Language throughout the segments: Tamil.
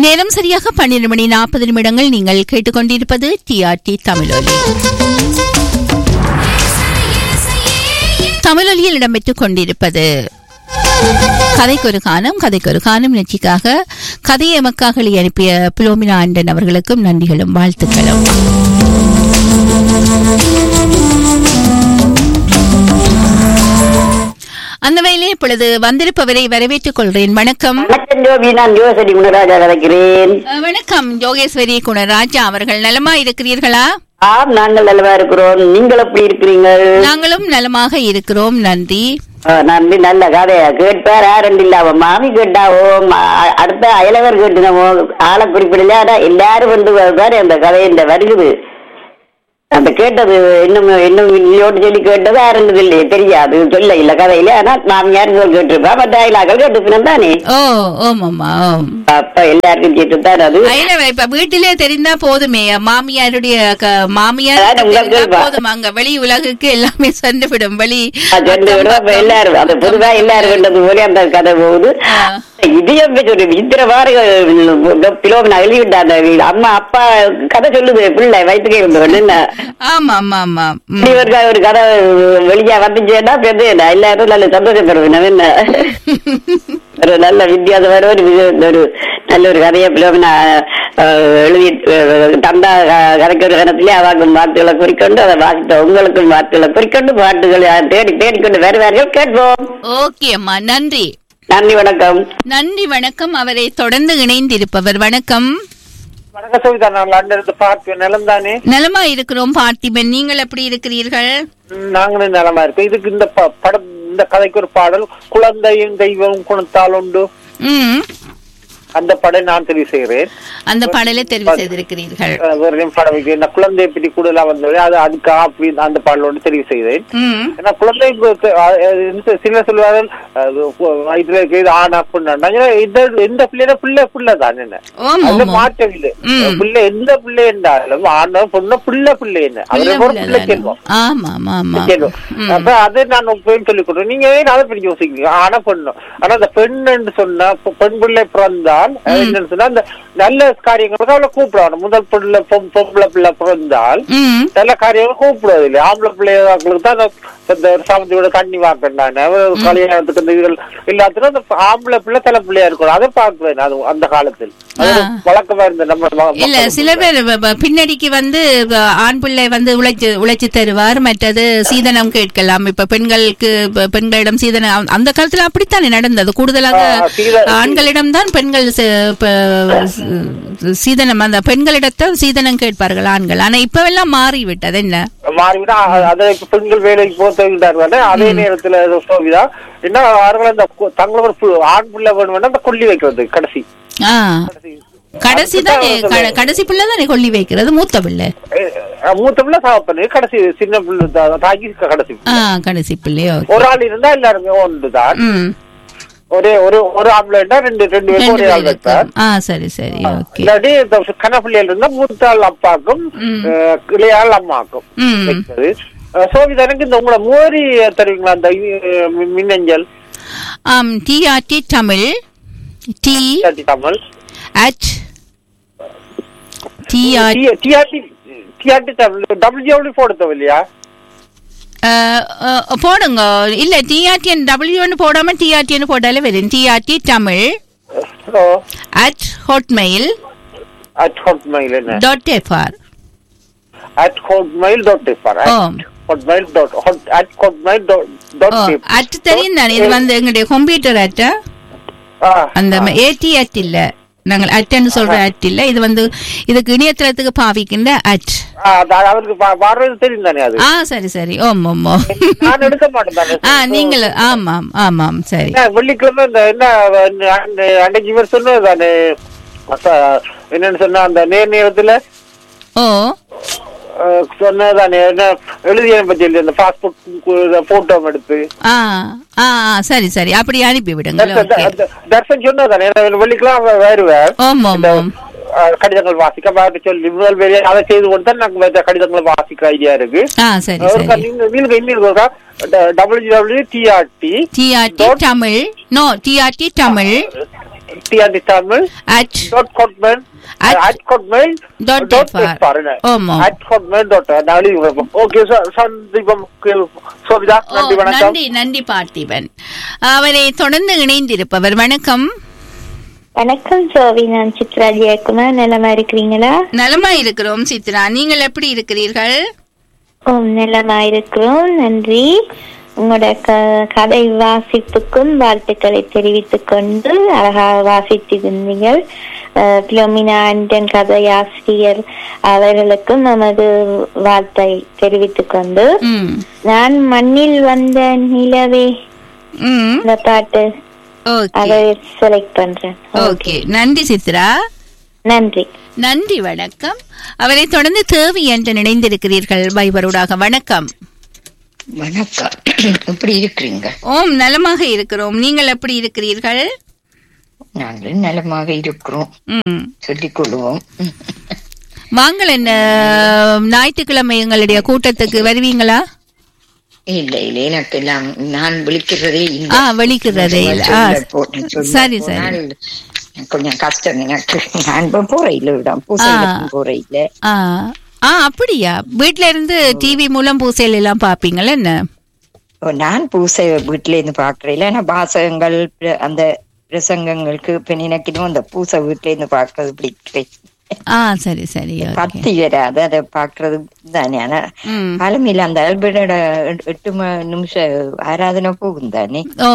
நேரம் சரியாக பன்னிரண்டு மணி நாற்பது நிமிடங்கள் நீங்கள் கேட்டுக்கொண்டிருப்பது டிஆர்டி தமிழொலி தமிழொலியில் இடம்பெற்றுக் கொண்டிருப்பது கதைக்கொரு கானம் கதைக்கொரு கானம் நிகழ்ச்சிக்காக கதையை எமக்காக அனுப்பிய புலோமினா ஆண்டன் அவர்களுக்கும் நன்றிகளும் வாழ்த்துக்களும் அந்த வேளையில் இப்பொழுது வந்திருப்பவரை வரவேற்றுக் கொள்கிறேன் வணக்கம் வணக்கம் ஜோபி நான் யோசடி குணராஜா கதைக்கிறேன் அஹ், வணக்கம் யோகேஸ்வரி குணராஜா அவர்கள் நலமா இருக்கிறீர்களா ஆம் நாங்கள் நல்லவா இருக்கிறோம் நீங்கள் எப்படி இருக்கிறீங்கள் நாங்களும் நலமாக இருக்கிறோம் நன்றி ஆ, நன்றி நல்ல கதையா கேட்பார் யாரும் இல்லாம மாமி கேட்டாவோ மா- அடுத்த அயலவர் கேட்டுனவோ ஆளை குறிப்பிடல ஆனா எல்லாரும் வந்து வேற அந்த கதை இந்த வருகுது அந்த கேட்டது இன்னும் இன்னும் இல்லையோட்டு சொல்லி கேட்டது யாருந்தது இல்லையே தெரியாது சொல்ல இல்ல கதையில ஆனா மாமியார் கேட்டிருப்பா மற்ற அயலாக்கள் கேட்டுக்கணும் தானே ஓ ஓமாம்மா ஓம் அப்ப எல்லாருக்கும் கேட்டு தான் அது அயல இப்ப வீட்டிலே தெரிந்தா போதுமே மாமியாருடைய க- மாமியார் அதான் உங்களுக்கு தெரிந்தா கேட்பா. போதும் அங்க வெளி உலகுக்கு எல்லாமே சென்று விடும் வெளி அது ரெண்டு விட அப்ப எல்லாரும் அந்த பொதுவா எல்லாரும் கண்டது போல அந்த கதை போகுது ஆ. இதையும் வச்சு ஒரு இத்தனை வார பிலோமினா எழுதிவிட்டாங்க அம்மா அப்பா கதை சொல்லுது பிள்ளை வயிற்றுக்கே இருந்தவன் என்ன ஆமா ஆமா ஆமா ம். இப்படி ஒரு க- ஒரு கதை வெளியா வந்துச்சேன்னா பெரிய எல்லாரும் நல்ல சந்தோஷப்படுவேன் என்ன ஒரு நல்ல வித்தியாசமான ஒரு வி- ஒரு நல்ல ஒரு கதையை பிலோமினா எழுதி அஹ், தந்தா க- கதைக்கு ஒரு கணத்திலே அவாக்கும் வார்த்தைகளை குறிக்கொண்டு அதை வாசித்த உங்களுக்கும் வார்த்தைகளை குறிக்கொண்டு பாட்டுகளை தேடி தேடிக்கொண்டு வருவார்கள் கேட்போம் ஓகே அம்மா நன்றி நன்றி வணக்கம் நன்றி வணக்கம் அவரை தொடர்ந்து இணைந்திருப்பவர் வணக்கம் வணக்கம் சவிதா நான் லண்டன் இருந்து பார்ப்பேன் நிலம் தானே நலமா இருக்கிறோம் பார்த்திபன் நீங்கள் எப்படி இருக்கிறீர்கள் ம், நாங்களும் நலமா இருக்கோம் இதுக்கு இந்த ப- படம் இந்த கதைக்கு ஒரு பாடல் குழந்தையும் தெய்வம் குணத்தால் உண்டு ம் அந்த படம் நான் தெரிவு செய்கிறேன் அந்த பாடலை தெரிவு செய்திருக்கிறீர்கள் அஹ், வேற எதுவும் படம் வைக்க இந்த குழந்தையை பற்றி கூடுதலா வந்தது அது அதுக்கு அப்படி அந்த பாடலோடு தெரிவு செய்தேன் ம் ஏன்னா குழந்தை கு- அஹ், இந்த சில சொல்வார்கள் அது கு- வயிற்றுல இருக்கு இது ஆண் அப்படின்னா இந்த எந்த பிள்ளைனா பிள்ளை பிள்ளை தான் என்ன ஆமா அதுல ஆமா மாற்றம் இல்லை ம். பிள்ளை எந்த பிள்ளை என்றாலும் ஆணோ பொண்ணோ பிள்ளை பிள்ளை என்ன பிள்ளை அவரை ஒரு பிள்ளை பிள்ளை செல்வம் ஆமா ஆமா ஆமா கேட்கும். ம். அப்ப அதை நான் உங்களுக்கு சொல்லிக் கொடுறேன் நீங்க ஏன் அதை பற்றி யோசிக்கிறீங்க ஆனா பெண்ணும் ஆனா அந்த பெண் சொன்னா பெ- பெண் பிள்ளை பிறந்தால் அது என்னன்னு சொன்னா அந்த நல்ல காரியங்களுக்கு அவளை கூப்பிடணும் முதல் பிள்ளை பொம்- பொம்பளை பிள்ளை பிறந்தால் ம் நல்ல காரியங்கள் கூப்பிடுவது இல்லை ஆம்பளை பிள்ளைகளுக்கு தான் அந்த- இந்த சாமந்தியோட கண்ணி வாக்கினானே கல்யாணத்துக்கு இந்த இதுகள் எல்லாத்துக்கும் அந்த ஆம்பளை பிள்ளை தலை பிள்ளையா இருக்கணும் அதை பார்க்குவேன் அது அந்த காலத்தில் அது ஒரு ஆ. வழக்கமா இருந்த நம்ம ம- இல்ல மக்களுக்கு. சில பேர் வ- வ- பின்னடிக்கு வந்து வ- ஆண் பிள்ளை வந்து உழைச்சு உழைச்சு தருவார் மற்றது சீதனம் கேட்கலாம் இப்ப பெண்களுக்கு ப- பெண்களிடம் சீதனம் அந்த- அந்த காலத்துல அப்படித்தானே நடந்தது கூடுதலாக ஆ, சீத- ஆண்களிடம் தான் பெண்கள் ச- ப- ச- சீதனம் அந்த பெண்களிடத்தான் சீதனம் கேட்பார்கள் ஆண்கள் ஆனா இப்பவெல்லாம் மாறிவிட்டது என்ன மாறிவிட்டா அ- அதை இப்ப பெண்கள் வேலைக்கு போகிறார்கள் அதே நேரத்துல சோவிதா என்ன அவர்கள் அந்த கு- தங்களோட பு- ஆண் பிள்ளை வேணும்னா அந்த கொல்லி வைக்கிறது கடைசி ஆ கடைசி தானே க- கடைசி பிள்ளை தானே கொல்லி வைக்கிறது மூத்த பிள்ளை அஹ் மூத்த பிள்ளை சாப்பிடு கடைசி சின்ன பிள்ளை தா- தாக்கி கடைசி ஆ பிள்ளை. கடைசி பிள்ளை ஓகே ஒரு ஆள் இருந்தா எல்லாருமே ஒன்றுதான் ம் ஒரே ஒரு ஒரு ஆம்பளைண்டா ரெண்டு ரெண்டு பேரும் ரெண்டு ஒரே ஆள் பேர் வைப்பார் இருக்கும். ஆ சரி சரி ஓகே இல்லாட்டி இந்த கன பிள்ளைகள் இருந்தா மூத்த ஆள் அப்பாக்கும் ம். அஹ் இளையாள் அம்மாக்கும் ம் வைக்கிறது அஹ் சோவிதா எனக்கு இந்த உங்களை மோரி தருவீங்களா அந்த அஹ், மி- மின்னஞ்சல் ஆம் டிஆர்டி தமிழ் டி இல்லாட்டி Tamil at TR TRT TRT W போடுத்தோம் இல்லையா போடுங்க இல்ல டிஆர்டிஎன் டபிள்யூன்னு போடாம டிஆர்டின்னு போட்டாலே வரும் TRT Tamil O at Hotmail at Hotmail என்ன dot FR at Hotmail dot FR ஆம். Hotmail dot at Hotmail dot dot at தெரியும் தானே இது வந்து எங்களுடைய கம்ப்யூட்டர் அட் அந்த ஏடி அட் இல்ல நாங்கள் அட்ன்னு சொல்ற அட் இல்ல இது வந்து இதுக்கு இணையதளத்துக்கு பாவிக்கின்ற அட் அவருக்கு வ- வர்றது தெரியும் தானே அது ஆ சரி சரி ஓம் ஓம் ஓம் நான் எடுக்க மாட்டேன் தானே ஆ நீங்கள் ஆமாம் ஆமாம் சரி என்ன, வெள்ளிக்கிழமை இந்த என்ன அன்னை- அன்னைக்கு இவர் சொன்னது தானே அச- என்னன்னு சொன்னா அந்த நேர் நேரத்துல ஓ அஹ், சொன்னதானே என்ன எழுதிய பத்தி எழுதி அந்த பாஸ்போர்ட் போட்டோ எடுத்து ஆ ஆ ஆ, சரி சரி அப்படி அனுப்பி விடுங்க தர்சன் ஓகே த- தர்சன் சொன்னதானே நான் வெள்ளிக்கிழமை வருவேன் ஓம் ஓம் இந்த, ஓம் அஹ், கடிதங்கள் வாசிக்க பாட்டு சொல்லி முதல் வேலையை அதை செய்து கொண்டு தான் நாங்க மற்ற கடிதங்களை வாசிக்க ஐடியா இருக்கு ஆ சரி ஒருக்கா சரி நீங்க நீங்க இன்னும் W W TRT TRT Tamil no TRT Tamil TRT Tamil at dot Hotmail At- at Hotmail dot dot fr. பாருங்க ஆமா. அட் காட்மெயில் டாட் நாளை ஓகே சார் சந்தீபம் சோபிதா ஓ, நன்றி வணக்கம் நன்றி நன்றி பார்த்திபன் அவரை தொடர்ந்து இணைந்திருப்பவர் வணக்கம் வணக்கம் சோவி நான் சித்ரா ஜெயக்குமார் நலமா இருக்கிறீங்களா நலமா இருக்கிறோம் சித்ரா நீங்கள் எப்படி இருக்கிறீர்கள் ஓம் நலமா இருக்கிறோம் நன்றி உங்களோட க- கதை வாசிப்புக்கும் வாழ்த்துக்களை தெரிவித்துக் கொண்டு அழகாக வாசித்திருந்தீர்கள் அஹ், பிலோமினா ஆண்டன் கதையாசிரியர் அவர்களுக்கும் நமது வாழ்த்தை தெரிவித்துக் கொண்டு ம் நான் மண்ணில் வந்த நிலவே ம் இந்த பாட்டு ஓகே அதை செலக்ட் பண்றேன் ஓகே நன்றி சித்ரா நன்றி நன்றி வணக்கம் அவரை தொடர்ந்து தேவி என்று நினைந்திருக்கிறீர்கள் வைபரோடாக வணக்கம் வணக்கம் எப்படி இருக்கிறீங்க ஓம் நலமாக இருக்கிறோம் நீங்கள் எப்படி இருக்கிறீர்கள் நாங்கள் நலமாக இருக்கிறோம் ம் சொல்லிக் கொள்வோம் வாங்கள் என்ன ஞாயிற்றுக்கிழமை எங்களுடைய கூட்டத்துக்கு வருவீங்களா இல்ல இல்ல எனக்கு எல்லாம் நான் விழிக்கிறதே இல்ல ஆ வெளிக்கிறதே இல்ல ஆ சொல்ல போறேன், சொல்ல சரி சரி போனால் கொஞ்சம் கஷ்டம் எனக்கு நான் இப்ப போற இல்ல விடாம பூசைக்கும் போற இல்ல ஆ ஆ அப்படியா வீட்ல இருந்து டிவி மூலம் பூசையில் எல்லாம் பாப்பீங்களா என்ன ஓ, நான் பூசை வீட்டுல இருந்து பாக்குறேன் ஆனா வாசகங்கள் பிர- அந்த பிரசங்கங்களுக்கு இப்ப நினைக்கணும் அந்த பூசை வீட்டுல இருந்து பாக்குறது பிடிக்கிறேன் ஆ சரி சரி ஓகே பத்தி வராது அதை பாக்குறது தானே ஆனா ம் காலமில்ல அந்த ஆல்பர்டோட எட்டு ம- நிமிஷம் ஆராதனை போகும் தானே ஓ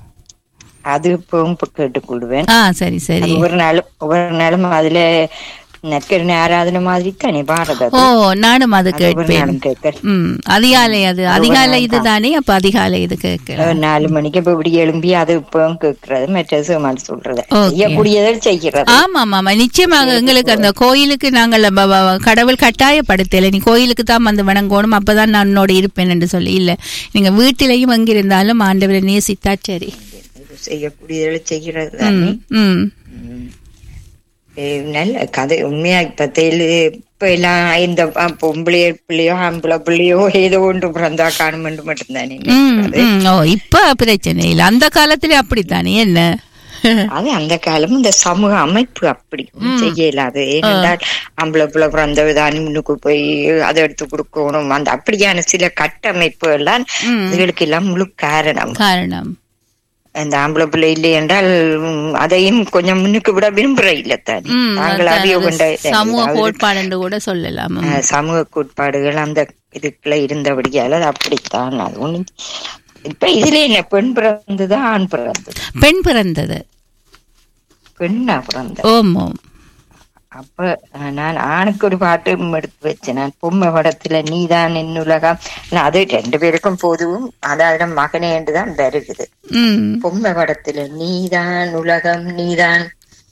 அது இப்பவும் இப்ப கேட்டுக்கொள்வேன் ஆ சரி சரி அது ஒரு நாள் ஒரு நாளும் அதுல நற்கருணை ஆராதனை மாதிரி தானே பாரத ஓ நானும் அது ஒரு கேட்பேன் நாளும் கேட்க ம் அதிகாலை அது அதிகாலை இதுதானே அப்ப அதிகாலை இது கேட்கலாம் நாலு மணிக்கு இப்ப இப்படி எழும்பி அது இப்பவும் கேட்கறது மற்றது சுமார் சொல்றது Okay. செய்யக்கூடியதை செய்கிறது ஆமா ஆமா நிச்சயமாக எங்களுக்கு அந்த கோயிலுக்கு நாங்கள் ப- ப- கடவுள் கட்டாயப்படுத்தல நீ கோயிலுக்கு தான் வந்து வணங்கணும் அப்பதான் நான் உன்னோட இருப்பேன் என்று சொல்லி இல்ல நீங்க வீட்டிலையும் எங்கிருந்தாலும் ஆண்டவரை நேசித்தா சரி செய்யக்கூடியதை செய்கிறது தானே ம் ம் ஏய், நல்ல கதை உண்மையா இப்ப தெரியல இப்ப எல்லாம் இந்த அஹ், பொம்பளைய பிள்ளையோ ஆம்பளை பிள்ளையோ ஏதோ ஒன்று பிறந்தா காணுமென்று மட்டும்தானே ம், ம். ஓ இப்ப பிரச்சனை இல்ல அந்த காலத்துல அப்படித்தானே என்ன அது அந்த காலம் இந்த சமூக அமைப்பு அப்படி செய்ய இயலாது ஏனென்றால் ஆம்பளை பிள்ளை பிறந்ததான் முன்னுக்கு போய் அதை எடுத்து கொடுக்கணும் அந்த அப்படியான சில கட்டமைப்பு எல்லாம் இதுகளுக்கு எல்லாம் முழு காரணம் காரணம் அந்த ஆம்பளை பிள்ளை இல்லை என்றால் உம், அதையும் கொஞ்சம் முன்னுக்கு விட விரும்புற இல்ல தானே ம், நாங்கள் அதான் அறிய அது கொண்ட சமூக அதாவது, கோட்பாடு கூட சொல்லலாம் ம். அஹ், சமூக கோட்பாடுகள் அந்த இதுக்குள்ள இருந்தபடியால அது அப்படித்தான் அது ஒண்ணு இப்ப இதுல என்ன பெண் பிறந்ததா ஆண் பிறந்தது பெண் பிறந்தது பெண்ணா பிறந்த ஓம் ஓம் அப்ப அஹ், நான் ஆணுக்கு ஒரு பாட்டு எடுத்து வச்சேன் நான் பொம்மை படத்துல நீதான் என் உலகம் நான் அது ரெண்டு பேருக்கும் போதும் அதாவது மகனே என்றுதான் வருகுது ம் பொம்மை படத்துல நீதான் உலகம் நீதான்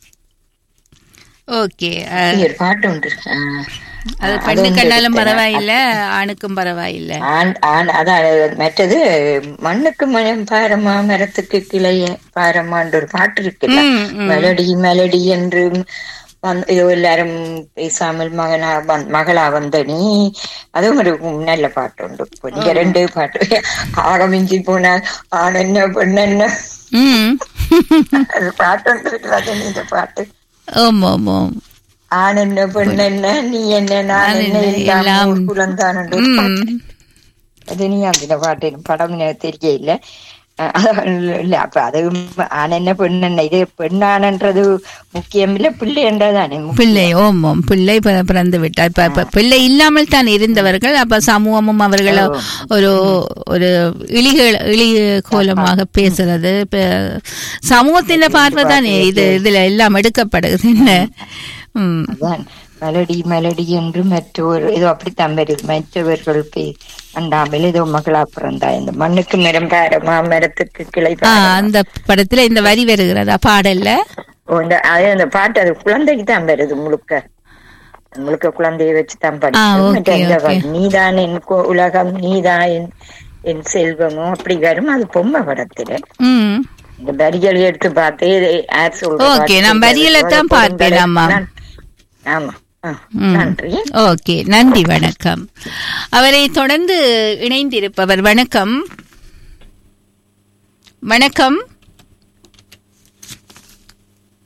ஓகே இப்படி ஒரு பாட்டு உண்டு அஹ், அது அது பெண்ணுக்கு வந்து என்னாலும் எடுத்தேன். பரவாயில்ல ஆணுக்கும் பரவாயில்ல ஆண் ஆண் அதான் மற்றது மண்ணுக்கு மனம் பாரமா மரத்துக்கு கிளைய பாரமான்ற ஒரு பாட்டு இருக்குல்ல ம், ம். மெலடி மெலடி என்று வந்து இதோ எல்லாரும் பேசாமல் மகனா வந்- மகளா வந்த நீ அதுவும் ஒரு நல்ல பாட்டு உண்டு இப்ப நீங்க ரெண்டு பாட்டு ஆகமிஞ்சி போனால் ஆண் என்ன பெண் என்ன ம் அது பாட்டு உண்டு ரஜினி இந்த பாட்டு ஓம் ஓம் ஓம் ஆண் என்ன பெண் என்ன நீ என்ன நான் என்ன எல்லாம். எல்லாம் குலந்தான் ம் அது நீ அந்த பாட்டு படம் எனக்கு தெரியல அஹ் அதான் இல்ல அப்ப அது ஆண் என்ன பெண் என்ன இது பெண்ணானன்றது முக்கியம் இல்ல பிள்ளை என்றதானே முக்கியம். பிள்ளை ஓம் ஓம் பிள்ளை பிற- பிறந்து விட்டார் இப்ப இப்ப பிள்ளை இல்லாமல் தான் இருந்தவர்கள் அப்ப சமூகமும் அவர்களை ஒரு ஒரு இழிகள் இழி கோலமாக பேசுறது இப்ப சமூகத்தின் பார்வை தானே இது இதுல எல்லாம் எடுக்கப்படுது என்ன ம் அதான் மெலடி மெலடி என்று மற்றவர் ஏதோ அப்படித்தான் வருது மற்றவர்கள் பே- அண்டாமல் ஏதோ மகளா பிறந்தா இந்த மண்ணுக்கு மரம் பாரமா மரத்துக்கு கிளை ஆ பாரமா. அந்த படத்துல இந்த வரி வருகிறதா பாடல்ல ஓ, இந்த அது அந்த பாட்டு அது குழந்தைக்கு தான் வருது முழுக்க முழுக்க குழந்தைய வச்சு தான் ஆ, okay, okay. படிச்சு நீதான் என் கு- உலகம் நீதான் என் என் செல்வமோ அப்படி வரும் அது பொம்மை படத்துல ம் இந்த வரிகளை எடுத்து பார்த்து இது யார் சொல்ற Okay, பாட்டு நான் வரிகளை சொல்றது, தான் பார்ப்பேன், ஆமா. நான்- ஆமா ஆ, ம். நன்றி ஓகே நன்றி வணக்கம் அவரை தொடர்ந்து இணைந்திருப்பவர் வணக்கம் வணக்கம்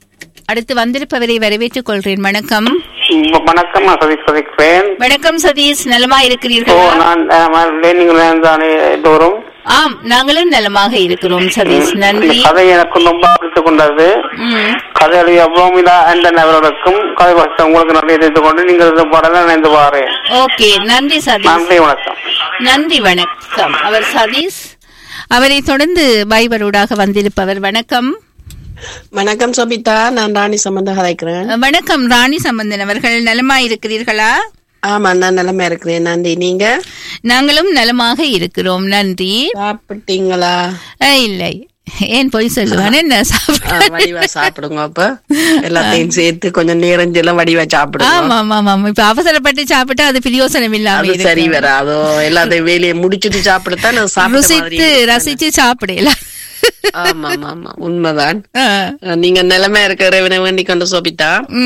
அடுத்து வந்திருப்பவரை வரவேற்றுக் கொள்கிறேன் வணக்கம் வணக்கம் நான் சதீஷ் சதிக்கிறேன் வணக்கம் சதீஷ் நலமா ஓ இருக்கிறீர்களா நான் நீங்கள் தானே எல்லோரும் ஆம் நாங்களும் நலமாக இருக்கிறோம் சதீஷ் இந்த நன்றி கதை எனக்கு ரொம்ப பிடித்து கொண்டது ம். கதை எழுதிய ப்ரோமிதா ஆண்டன் அவர்களுக்கும் கதை வாசித்த உங்களுக்கு நன்றி தெரிந்து கொண்டு நீங்கள் இந்த பாடலை நினைந்து பாரு ஓகே நன்றி சதீஷ் நன்றி வணக்கம் நன்றி வணக்கம் அவர் சதீஷ் அவரை தொடர்ந்து பைபரூடாக வந்திருப்பவர் வணக்கம் வணக்கம் சோபிதா நான் ராணி சம்பந்த கதைக்கிறேன் வணக்கம் ராணி சம்பந்தன் அவர்கள் நலமா இருக்கிறீர்களா ஆமா நான் நிலைமை இருக்கிறேன் நன்றி நீங்க நாங்களும் நலமாக இருக்கிறோம் நன்றி சாப்பிட்டீங்களா அஹ், இல்லை ஏன் போய் சொல்லுவானே என்ன ஆ, சாப்பிட வடிவா சாப்பிடுங்க அப்ப எல்லாத்தையும் சேர்த்து கொஞ்சம் நேரஞ்செல்லாம் வடிவா சாப்பிடுங்க ஆமா ஆமா ஆமா இப்ப அவசரப்பட்டு சாப்பிட்டா அது பிரயோசனம் இல்லாம அது இருக்கு. சரி வராதோ எல்லாத்தையும் வேலையை முடிச்சிட்டு சாப்பிடத்தான் அது சாப்பிட்ட மாதிரி ருசித்து இருக்கு. ரசிச்சு சாப்பிடல ஆமா ஆமா ஆமா உண்மைதான் அஹ். நீங்க நிலைமை இருக்கிற வேண்டி கொண்டு சோபித்தா